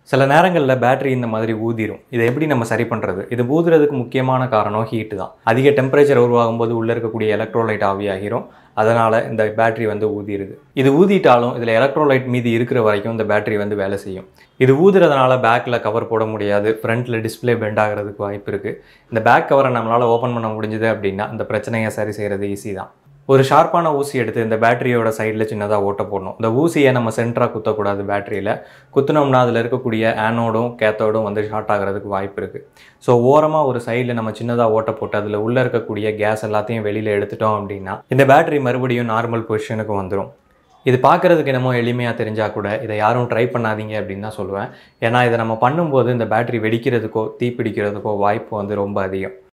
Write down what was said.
சில நேரங்களில் பேட்டரி இந்த மாதிரி ஊதிரும் இதை எப்படி நம்ம சரி பண்ணுறது இது ஊதுறதுக்கு முக்கியமான காரணம் ஹீட்டு தான் அதிக டெம்பரேச்சர் உருவாகும் போது உள்ளே இருக்கக்கூடிய எலக்ட்ரோலைட் ஆவியாகிரும் அதனால் இந்த பேட்டரி வந்து ஊதிடுது இது ஊதிட்டாலும் இதில் எலக்ட்ரோலைட் மீதி இருக்கிற வரைக்கும் இந்த பேட்டரி வந்து வேலை செய்யும் இது ஊதுறதுனால பேக்கில் கவர் போட முடியாது ஃப்ரண்ட்டில் டிஸ்ப்ளே பெண்ட் ஆகிறதுக்கு வாய்ப்பு இருக்குது இந்த பேக் கவரை நம்மளால் ஓப்பன் பண்ண முடிஞ்சுது அப்படின்னா இந்த பிரச்சனையை சரி செய்கிறது ஈஸி தான் ஒரு ஷார்ப்பான ஊசி எடுத்து இந்த பேட்டரியோட சைடில் சின்னதாக ஓட்ட போடணும் இந்த ஊசியை நம்ம சென்டராக குத்தக்கூடாது பேட்டரியில் குத்துனோம்னா அதில் இருக்கக்கூடிய ஆனோடும் கேத்தோடும் வந்து ஷார்ட் ஆகிறதுக்கு வாய்ப்பு இருக்குது ஸோ ஓரமாக ஒரு சைடில் நம்ம சின்னதாக ஓட்ட போட்டு அதில் உள்ளே இருக்கக்கூடிய கேஸ் எல்லாத்தையும் வெளியில் எடுத்துட்டோம் அப்படின்னா இந்த பேட்டரி மறுபடியும் நார்மல் பொசிஷனுக்கு வந்துடும் இது பார்க்குறதுக்கு என்னமோ எளிமையாக தெரிஞ்சால் கூட இதை யாரும் ட்ரை பண்ணாதீங்க அப்படின்னு தான் சொல்லுவேன் ஏன்னா இதை நம்ம பண்ணும்போது இந்த பேட்டரி வெடிக்கிறதுக்கோ தீப்பிடிக்கிறதுக்கோ வாய்ப்பு வந்து ரொம்ப அதிகம்